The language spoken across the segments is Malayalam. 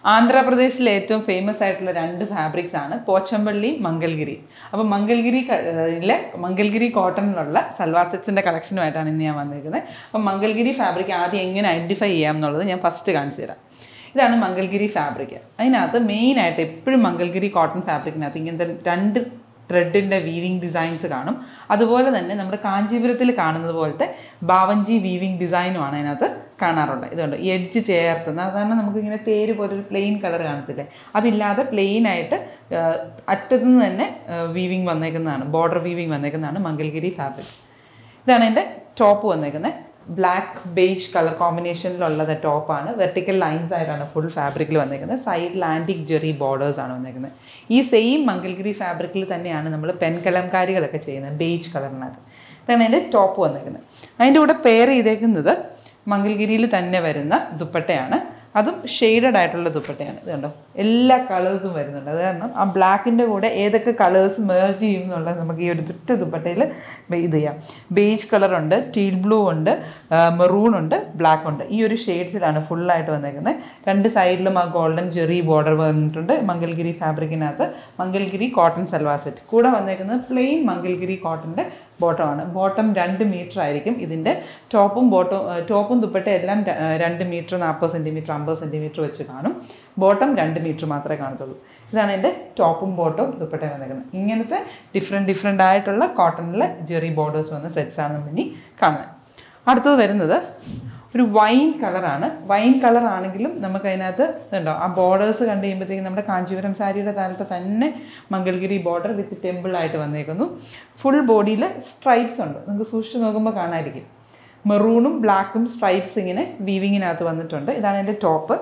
ആന്ധ്രാപ്രദേശിലെ ഏറ്റവും ഫേമസ് ആയിട്ടുള്ള രണ്ട് ഫാബ്രിക്സ് ആണ് പോച്ചമ്പള്ളി മംഗൽഗിരി അപ്പോൾ മംഗൽഗിരി ക- യിലെ മംഗൽഗിരി കോട്ടണിലുള്ള സൽവാർ സെറ്റ്സിൻ്റെ കളക്ഷനുമായിട്ടാണ് ഇന്ന് ഞാൻ വന്നിരിക്കുന്നത് അപ്പം മംഗൽഗിരി ഫാബ്രിക് ആദ്യം എങ്ങനെ ഐഡൻറ്റിഫൈ ചെയ്യാം എന്നുള്ളത് ഞാൻ ഫസ്റ്റ് കാണിച്ചു തരാം ഇതാണ് മംഗൽഗിരി ഫാബ്രിക് അതിനകത്ത് മെയിനായിട്ട് എപ്പോഴും മംഗൽഗിരി കോട്ടൺ ഫാബ്രിക്കിനകത്ത് ഇങ്ങനത്തെ രണ്ട് ത്രെഡിൻ്റെ വീവിങ് ഡിസൈൻസ് കാണും അതുപോലെ തന്നെ നമ്മുടെ കാഞ്ചീപുരത്തിൽ കാണുന്നത് പോലത്തെ ബാവഞ്ചി വീവിങ് ഡിസൈനുമാണ് അതിനകത്ത് കാണാറുള്ളത് ഇതുണ്ട് എഡ്ജ് ചേർത്തുന്ന അതാണ് നമുക്ക് ഇങ്ങനെ തേര് പോലെ ഒരു പ്ലെയിൻ കളർ കാണത്തില്ലേ അതില്ലാതെ പ്ലെയിൻ ആയിട്ട് അറ്റത്തു നിന്ന് തന്നെ വീവിങ് വന്നേക്കുന്നതാണ് ബോർഡർ വീവിങ് വന്നേക്കുന്നതാണ് മംഗൽഗിരി ഫാബ്രിക് ഇതാണ് എൻ്റെ ടോപ്പ് വന്നേക്കുന്നത് ബ്ലാക്ക് ബേജ് കളർ കോമ്പിനേഷനിലുള്ളത് ടോപ്പാണ് വെർട്ടിക്കൽ ലൈൻസ് ആയിട്ടാണ് ഫുൾ ഫാബ്രിക്കിൽ വന്നേക്കുന്നത് സൈഡിൽ ആൻറ്റിക് ജെറി ബോർഡേഴ്സ് ആണ് വന്നേക്കുന്നത് ഈ സെയിം മംഗൽഗിരി ഫാബ്രിക്കിൽ തന്നെയാണ് നമ്മൾ പെൻ കലംകാരികളൊക്കെ ചെയ്യുന്നത് ബേജ് കളറിനകത്ത് ഇതാണ് എൻ്റെ ടോപ്പ് വന്നേക്കുന്നത് അതിൻ്റെ കൂടെ പെയർ ചെയ്തേക്കുന്നത് മംഗൽഗിരിയിൽ തന്നെ വരുന്ന ദുപ്പട്ടയാണ് അതും ഷെയ്ഡഡ് ആയിട്ടുള്ള ദുപ്പട്ടയാണ് ഇത് കണ്ടോ എല്ലാ കളേഴ്സും വരുന്നുണ്ട് അത് കാരണം ആ ബ്ലാക്കിൻ്റെ കൂടെ ഏതൊക്കെ കളേഴ്സ് മേർജ് ചെയ്യും എന്നുള്ളത് നമുക്ക് ഈ ഒരു ദുറ്റ ദുപ്പട്ടയിൽ ഇത് ചെയ്യാം ബേജ് കളറുണ്ട് ടീൽ ബ്ലൂ ഉണ്ട് മെറൂൺ ഉണ്ട് ബ്ലാക്ക് ഉണ്ട് ഈ ഒരു ഷെയ്ഡ്സിലാണ് ഫുള്ളായിട്ട് വന്നേക്കുന്നത് രണ്ട് സൈഡിലും ആ ഗോൾഡൻ ജെറി ബോർഡർ വന്നിട്ടുണ്ട് മംഗൽഗിരി ഫാബ്രിക്കിനകത്ത് മംഗൽഗിരി കോട്ടൺ സൽവാർ സെറ്റ് കൂടെ വന്നേക്കുന്നത് പ്ലെയിൻ മംഗൽഗിരി കോട്ടൻ്റെ ബോട്ടമാണ് ബോട്ടം രണ്ട് മീറ്റർ ആയിരിക്കും ഇതിൻ്റെ ടോപ്പും ബോട്ടം ടോപ്പും ദുപ്പട്ട എല്ലാം ര- ആ, രണ്ട് മീറ്റർ നാൽപ്പത് സെൻറ്റിമീറ്റർ അമ്പത് സെൻറ്റിമീറ്റർ വെച്ച് കാണും ബോട്ടം രണ്ട് മീറ്റർ മാത്രമേ കാണത്തുള്ളൂ ഇതാണ് എൻ്റെ ടോപ്പും ബോട്ടവും ദുപ്പട്ട വന്നേക്കുന്നത് ഇങ്ങനത്തെ ഡിഫറെൻറ്റ് ഡിഫറെൻ്റ് ആയിട്ടുള്ള കോട്ടണിലെ ജെറി ബോർഡേഴ്സ് വന്ന സെറ്റ്സാണ് നമ്മൾ ഇനി കാണുന്നത് അടുത്തത് വരുന്നത് ഒരു വൈൻ കളറാണ് വൈൻ കളർ ആണെങ്കിലും നമുക്ക് അതിനകത്ത് ഇതുണ്ടോ ആ ബോർഡേഴ്സ് കണ്ടു കഴിയുമ്പോഴത്തേക്കും നമ്മുടെ കാഞ്ചീപുരം സാരിയുടെ താലത്ത് തന്നെ മംഗൽഗിരി ബോർഡർ വിത്ത് ടെമ്പിൾ ആയിട്ട് വന്നേക്കുന്നു ഫുൾ ബോഡിയിൽ സ്ട്രൈപ്സ് ഉണ്ട് നിങ്ങൾക്ക് സൂക്ഷിച്ച് നോക്കുമ്പോൾ കാണാതിരിക്കും മെറൂണും ബ്ലാക്കും സ്ട്രൈപ്സ് ഇങ്ങനെ വീവിങ്ങിനകത്ത് വന്നിട്ടുണ്ട് ഇതാണ് എൻ്റെ ടോപ്പ്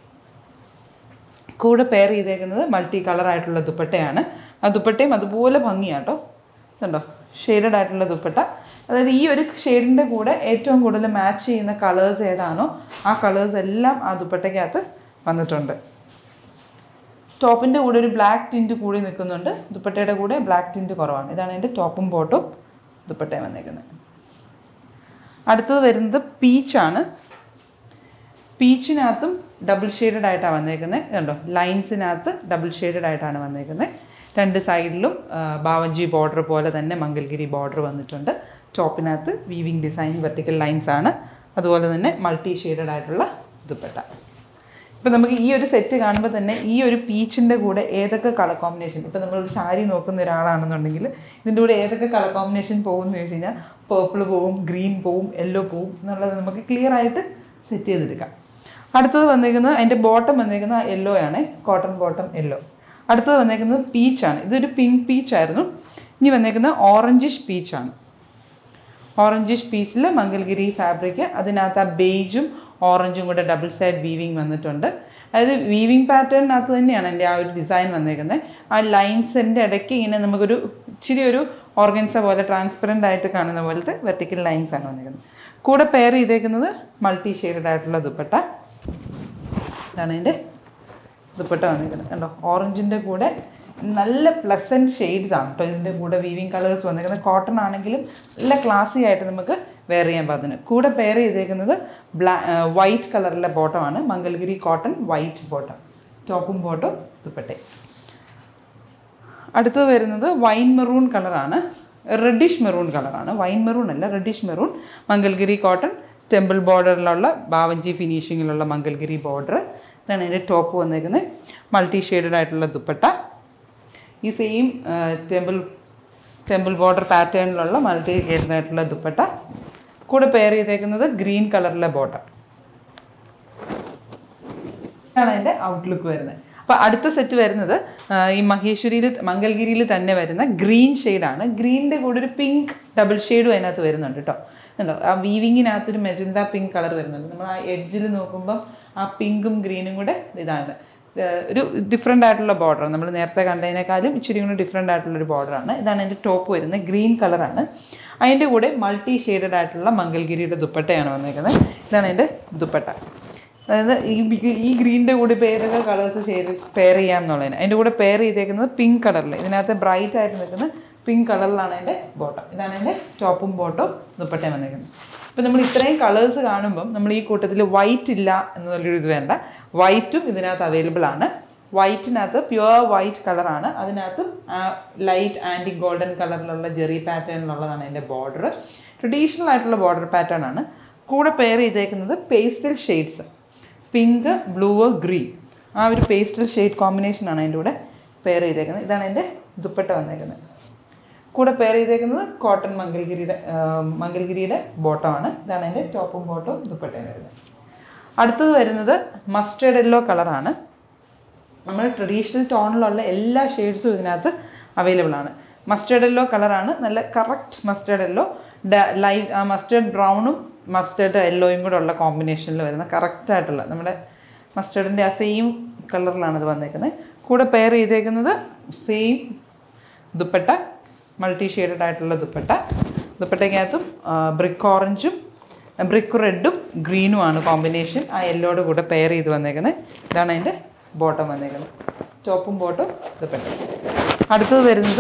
കൂടെ പെയർ ചെയ്തേക്കുന്നത് മൾട്ടി കളർ ആയിട്ടുള്ള ദുപ്പട്ടയാണ് ആ ദുപ്പട്ടയും അതുപോലെ ഭംഗിയാട്ടോ കണ്ടോ ഷെയ്ഡഡ് ആയിട്ടുള്ള ദുപ്പട്ട അതായത് ഈ ഒരു ഷെയ്ഡിൻ്റെ കൂടെ ഏറ്റവും കൂടുതൽ മാച്ച് ചെയ്യുന്ന കളേഴ്സ് ഏതാണോ ആ കളേഴ്സ് എല്ലാം ആ ദുപ്പട്ടയ്ക്കകത്ത് വന്നിട്ടുണ്ട് ടോപ്പിൻ്റെ കൂടെ ഒരു ബ്ലാക്ക് ടിൻറ്റ് കൂടി നിൽക്കുന്നുണ്ട് ദുപ്പട്ടയുടെ കൂടെ ബ്ലാക്ക് ടിൻറ്റ് കുറവാണ് ഇതാണ് എൻ്റെ ടോപ്പും ബോട്ടും ദുപ്പട്ടയും വന്നേക്കുന്നത് അടുത്തത് വരുന്നത് പീച്ചാണ് പീച്ചിനകത്തും ഡബിൾ ഷെയ്ഡഡ് ആയിട്ടാണ് വന്നേക്കുന്നത് കണ്ടോ ലൈൻസിനകത്ത് ഡബിൾ ഷെയ്ഡഡ് ആയിട്ടാണ് വന്നേക്കുന്നത് രണ്ട് സൈഡിലും ആ, ബാവഞ്ചി ബോർഡർ പോലെ തന്നെ മംഗൽഗിരി ബോർഡർ വന്നിട്ടുണ്ട് ടോപ്പിനകത്ത് വീവിങ് ഡിസൈൻ വെർട്ടിക്കൽ ലൈൻസ് ആണ് അതുപോലെ തന്നെ മൾട്ടി ഷെയ്ഡഡ് ആയിട്ടുള്ള ദുപ്പട്ട ഇപ്പം നമുക്ക് ഈ ഒരു സെറ്റ് കാണുമ്പോൾ തന്നെ ഈ ഒരു പീച്ചിൻ്റെ കൂടെ ഏതൊക്കെ കളർ കോമ്പിനേഷൻ ഇപ്പം നമ്മളൊരു സാരി നോക്കുന്ന ഒരാളാണെന്നുണ്ടെങ്കിൽ ഇതിൻ്റെ കൂടെ ഏതൊക്കെ കളർ കോമ്പിനേഷൻ പോകും എന്ന് ചോദിച്ചു കഴിഞ്ഞാൽ പേർപ്പിൾ പോവും ഗ്രീൻ പോവും യെല്ലോ പോവും എന്നുള്ളത് നമുക്ക് ക്ലിയർ ആയിട്ട് സെറ്റ് ചെയ്തെടുക്കാം അടുത്തത് വന്നേക്കുന്നത് അതിൻ്റെ ബോട്ടം വന്നേക്കുന്ന യെല്ലോ ആണ് കോട്ടൺ ബോട്ടം യെല്ലോ അടുത്തത് വന്നേക്കുന്നത് പീച്ചാണ് ഇതൊരു പിങ്ക് പീച്ചായിരുന്നു ഇനി വന്നേക്കുന്നത് ഓറഞ്ചിഷ് പീച്ചാണ് ഓറഞ്ചിഷ് പീച്ചിൽ മംഗൽഗിരി ഫാബ്രിക് അതിനകത്ത് ആ ബേജും ഓറഞ്ചും കൂടെ ഡബിൾ സൈഡ് വീവിങ് വന്നിട്ടുണ്ട് അതായത് വീവിങ് പാറ്റേണിനകത്ത് തന്നെയാണ് എൻ്റെ ആ ഒരു ഡിസൈൻ വന്നേക്കുന്നത് ആ ലൈൻസിൻ്റെ ഇടയ്ക്ക് ഇങ്ങനെ നമുക്കൊരു ഇച്ചിരി ഒരു ഓർഗൻസ പോലെ ട്രാൻസ്പെറൻ്റ് ആയിട്ട് കാണുന്ന പോലത്തെ വെർട്ടിക്കൽ ലൈൻസ് ആണ് വന്നേക്കുന്നത് കൂടെ പെയർ ചെയ്തേക്കുന്നത് മൾട്ടി ഷെയ്ഡഡ് ആയിട്ടുള്ള ദുപ്പട്ട ഇതാണ് എൻ്റെ ദുപ്പട്ട വന്നിരിക്കുന്നത് കണ്ടോ ഓറഞ്ചിൻ്റെ കൂടെ നല്ല പ്ലസൻറ്റ് ഷെയ്ഡ്സ് ആണ് കേട്ടോ ഇതിൻ്റെ കൂടെ വീവിങ് കളേഴ്സ് വന്നിരിക്കുന്നത് കോട്ടൺ ആണെങ്കിലും നല്ല ക്ലാസി ആയിട്ട് നമുക്ക് വെയർ ചെയ്യാൻ പാകത്തിന് കൂടെ പെയർ ചെയ്തേക്കുന്നത് ബ്ലാ വൈറ്റ് കളറിലെ ബോട്ടമാണ് മംഗൽഗിരി കോട്ടൺ വൈറ്റ് ബോട്ടം ടോപ്പും ബോട്ടും ദുപ്പട്ടയും അടുത്തത് വരുന്നത് വൈൻ മെറൂൺ കളറാണ് റെഡിഷ് മെറൂൺ കളറാണ് വൈൻ മെറൂൺ അല്ല reddish maroon Mangalagiri cotton temple ബോർഡറിലുള്ള ബാവഞ്ചി ഫിനിഷിങ്ങിലുള്ള മംഗൽഗിരി ബോർഡർ ഇതാണ് എൻ്റെ ടോപ്പ് വന്നേക്കുന്നത് മൾട്ടി ഷെയ്ഡഡ് ആയിട്ടുള്ള ദുപ്പട്ട ഈ സെയിം ടെമ്പിൾ ടെമ്പിൾ ബോർഡർ പാറ്റേണിലുള്ള മൾട്ടി ഷെയ്ഡഡ് ആയിട്ടുള്ള ദുപ്പട്ട കൂടെ പെയർ ചെയ്തേക്കുന്നത് ഗ്രീൻ കളറിലെ ബോട്ടം ആണ് അതിൻ്റെ ഔട്ട്ലുക്ക് വരുന്നത് അപ്പോൾ അടുത്ത സെറ്റ് വരുന്നത് ആ, ഈ മഹേശ്വരിയിൽ മംഗൽഗിരിയിൽ തന്നെ വരുന്ന ഗ്രീൻ ഷെയ്ഡാണ് ഗ്രീനിൻ്റെ കൂടെ ഒരു പിങ്ക് ഡബിൾ ഷെയ്ഡും അതിനകത്ത് വരുന്നുണ്ട് കേട്ടോ ഉണ്ടോ ആ വീവിങ്ങിനകത്തൊരു മെജന്ത പിങ്ക് കളർ വരുന്നുണ്ട് നമ്മൾ ആ എഡ്ജിൽ നോക്കുമ്പം ആ പിങ്കും ഗ്രീനും കൂടെ ഇതാണ് ഏർ ഒരു ഡിഫറെൻ്റ് ആയിട്ടുള്ള ബോർഡർ നമ്മൾ നേരത്തെ കണ്ടതിനേക്കാളും ഇച്ചിരി കൂടി ഡിഫറെൻ്റ് ആയിട്ടുള്ളൊരു ബോർഡറാണ് ഇതാണ് എൻ്റെ ടോപ്പ് വരുന്നത് ഗ്രീൻ കളറാണ് അതിൻ്റെ കൂടെ മൾട്ടി ഷെയ്ഡഡ് ആയിട്ടുള്ള മംഗൽഗിരിയുടെ ദുപ്പട്ടയാണ് വന്നേക്കുന്നത് ഇതാണ് എൻ്റെ ദുപ്പട്ട അതായത് ഈ ബി- ഈ ഗ്രീനിൻ്റെ കൂടെ ഇപ്പോൾ ഏതൊക്കെ കളേഴ്സ് ഷെയ്ഡ് പെയർ ചെയ്യാം എന്നുള്ളതിന് അതിൻ്റെ കൂടെ പെയർ ചെയ്തേക്കുന്നത് പിങ്ക് കളറിൽ ഇതിനകത്ത് ബ്രൈറ്റ് ആയിട്ട് നിൽക്കുന്ന പിങ്ക് കളറിലാണ് എൻ്റെ ബോട്ടം ഇതാണ് എൻ്റെ ടോപ്പും ബോട്ടും ദുപ്പട്ടയും വന്നേക്കുന്നത് അപ്പോൾ നമ്മൾ ഇത്രയും കളേഴ്സ് കാണുമ്പം നമ്മൾ ഈ കൂട്ടത്തിൽ വൈറ്റ് ഇല്ല എന്നുള്ളൊരു ഇത് വേണ്ട വൈറ്റും ഇതിനകത്ത് അവൈലബിൾ ആണ് വൈറ്റിനകത്ത് പ്യുവർ വൈറ്റ് കളറാണ് അതിനകത്ത് ലൈറ്റ് ആൻറ്റി ഗോൾഡൻ കളറിലുള്ള ജെറി പാറ്റേണിലുള്ളതാണ് അതിൻ്റെ ബോർഡർ ട്രഡീഷണൽ ആയിട്ടുള്ള ബോർഡർ പാറ്റേൺ ആണ് കൂടെ പെയർ ചെയ്തേക്കുന്നത് pastel shades pink blue green ആ ഒരു പേസ്റ്റൽ ഷെയ്ഡ് കോമ്പിനേഷനാണ് അതിൻ്റെ കൂടെ പെയർ ചെയ്തേക്കുന്നത് ഇതാണ് എൻ്റെ ദുപ്പട്ട വന്നേക്കുന്നത് കൂടെ പെയർ ചെയ്തേക്കുന്നത് കോട്ടൺ മംഗൽഗിരിയുടെ ആ, മംഗൽഗിരിയുടെ ബോട്ടമാണ് ഇതാണ് എൻ്റെ ടോപ്പും ബോട്ടവും ദുപ്പട്ടയും വരുന്നത് അടുത്തത് വരുന്നത് മസ്റ്റേർഡ് യെല്ലോ കളറാണ് നമ്മുടെ ട്രഡീഷണൽ ടോണിലുള്ള എല്ലാ ഷെയ്ഡ്സും ഇതിനകത്ത് അവൈലബിൾ ആണ് മസ്റ്റേർഡ് യെല്ലോ കളറാണ് നല്ല correct mustard yellow light mustard ബ്രൗണും മസ്റ്റേർഡ് യെല്ലോയും കൂടെ ഉള്ള കോമ്പിനേഷനിൽ വരുന്ന കറക്റ്റ് ആയിട്ടുള്ള നമ്മുടെ മസ്റ്റേർഡിൻ്റെ ആ സെയിം കളറിലാണ് ഇത് വന്നേക്കുന്നത് കൂടെ പെയർ ചെയ്തേക്കുന്നത് സെയിം ദുപ്പട്ട മൾട്ടി ഷെയ്ഡഡ് ആയിട്ടുള്ള ദുപ്പട്ട ദുപ്പട്ടയ്ക്കകത്തും ബ്രിക്ക് ഓറഞ്ചും ബ്രിക്ക് റെഡും ഗ്രീനുമാണ് കോമ്പിനേഷൻ ആ യെല്ലോയുടെ കൂടെ പെയർ ചെയ്ത് വന്നേക്കുന്നത് ഇതാണ് അതിൻ്റെ ബോട്ടം വന്നേക്കുന്നത് ടോപ്പും ബോട്ടും ദുപ്പട്ട അടുത്തത് വരുന്നത്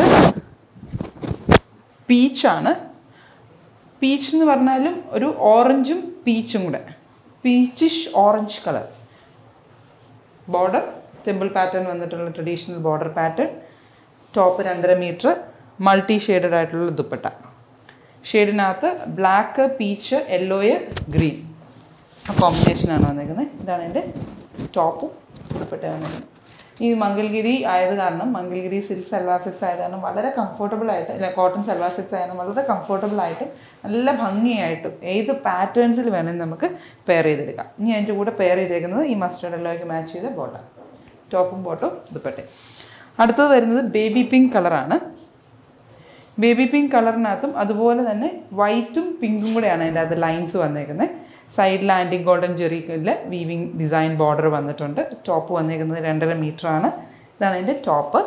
പീച്ചാണ് പീച്ച് എന്ന് പറഞ്ഞാലും ഒരു ഓറഞ്ചും പീച്ചും കൂടെ peachish orange colour border temple pattern വന്നിട്ടുള്ള ട്രഡീഷണൽ ബോർഡർ പാറ്റേൺ ടോപ്പ് രണ്ടര മീറ്റർ മൾട്ടി ഷെയ്ഡഡ് ആയിട്ടുള്ള ദുപ്പട്ട ഷെയ്ഡിനകത്ത് ബ്ലാക്ക് പീച്ച് യെല്ലോയ് ഗ്രീൻ ആ കോമ്പിനേഷനാണ് വന്നേക്കുന്നത് ഇതാണ് എൻ്റെ ടോപ്പും ദുപ്പട്ട വന്നേക്കുന്നത് ഈ മംഗൽഗിരി ആയത് കാരണം മംഗൽഗിരി സിൽക്ക് സൽവാർ സെറ്റ്സ് ആയത് കാരണം വളരെ കംഫർട്ടബിൾ ആയിട്ട് അല്ല കോട്ടൺ സൽവാർ സെറ്റ്സ് ആയത് വളരെ കംഫർട്ടബിൾ ആയിട്ടും നല്ല ഭംഗിയായിട്ടും ഏത് പാറ്റേൺസിൽ വേണമെങ്കിൽ നമുക്ക് പെയർ ചെയ്തെടുക്കാം ഇനി അതിൻ്റെ കൂടെ പെയർ ചെയ്തേക്കുന്നത് ഈ മസ്റ്റേർഡ് എല്ലോയ്ക്ക് മാച്ച് ചെയ്ത ബോട്ടം ടോപ്പും ബോട്ടും ദുപ്പട്ടയും അടുത്തത് വരുന്നത് ബേബി പിങ്ക് കളറാണ് ബേബി പിങ്ക് കളറിനകത്തും അതുപോലെ തന്നെ വൈറ്റും പിങ്കും കൂടെയാണ് അതിൻ്റെ അകത്ത് ലൈൻസ് വന്നേക്കുന്നത് സൈഡിൽ ആൻറ്റി ഗോൾഡൻ ജെറിക്കിൽ വീവിങ് ഡിസൈൻ ബോർഡർ വന്നിട്ടുണ്ട് ടോപ്പ് വന്നേക്കുന്നത് രണ്ടര മീറ്റർ ആണ് ഇതാണ് അതിൻ്റെ ടോപ്പ്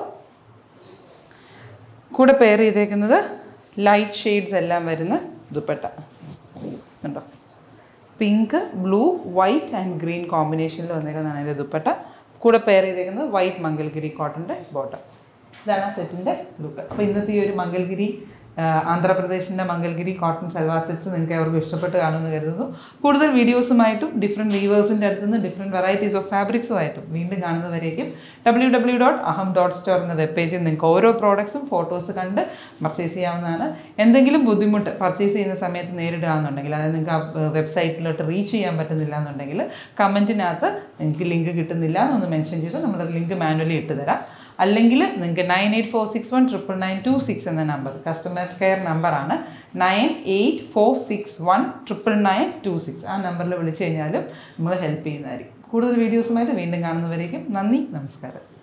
കൂടെ പെയർ ചെയ്തേക്കുന്നത് ലൈറ്റ് ഷെയ്ഡ്സ് എല്ലാം വരുന്ന ദുപ്പട്ട ഉണ്ടോ pink blue white and green കോമ്പിനേഷനിൽ വന്നേക്കുന്നതാണ് അതിൻ്റെ ദുപ്പട്ട കൂടെ പെയർ ചെയ്തേക്കുന്നത് വൈറ്റ് മംഗൽഗിരി കോട്ടൻ്റെ ബോട്ടം ഇതാണ് ആ സെറ്റിൻ്റെ ലുക്ക് അപ്പോൾ ഇന്നത്തെ ഈ ഒരു മംഗൽഗിരി ആ, ആന്ധ്രാപ്രദേശിൻ്റെ മംഗൽഗിരി കോട്ടൺ സൽവാർ സെറ്റ്സ് നിങ്ങൾക്ക് അവർക്ക് ഇഷ്ടപ്പെട്ട് കാണുമെന്ന് കരുതുന്നു കൂടുതൽ വീഡിയോസുമായിട്ടും ഡിഫറെൻറ്റ് വീവേഴ്സിൻ്റെ അടുത്ത് നിന്ന് ഡിഫറെൻറ്റ് വെറൈറ്റീസ് ഓഫ് ഫാബ്രിക്സുമായിട്ടും വീണ്ടും കാണുന്നവരേക്കും W W dot Aham dot store എന്ന വെബ് പേജിൽ നിങ്ങൾക്ക് ഓരോ പ്രോഡക്ട്സും ഫോട്ടോസ് കണ്ട് പർച്ചേസ് ചെയ്യാവുന്നതാണ് എന്തെങ്കിലും ബുദ്ധിമുട്ട് പർച്ചേസ് ചെയ്യുന്ന സമയത്ത് നേരിടുകയാണെന്നുണ്ടെങ്കിൽ അതായത് നിങ്ങൾക്ക് ആ വെബ്സൈറ്റിലോട്ട് റീച്ച് ചെയ്യാൻ പറ്റുന്നില്ല എന്നുണ്ടെങ്കിൽ കമൻറ്റിനകത്ത് നിങ്ങൾക്ക് ലിങ്ക് കിട്ടുന്നില്ല എന്നൊന്ന് മെൻഷൻ ചെയ്ത് നമ്മൾ ലിങ്ക് മാനുവലി ഇട്ട് തരാം അല്ലെങ്കിൽ നിങ്ങൾക്ക് nine eight four six one triple nine two six എന്ന നമ്പർ കസ്റ്റമർ കെയർ നമ്പറാണ് nine eight four six one triple nine two six ആ നമ്പറിൽ വിളിച്ചു കഴിഞ്ഞാലും നമ്മൾ ഹെൽപ്പ് ചെയ്യുന്നതായിരിക്കും കൂടുതൽ വീഡിയോസുമായിട്ട് വീണ്ടും കാണുന്നവരേക്കും നന്ദി നമസ്കാരം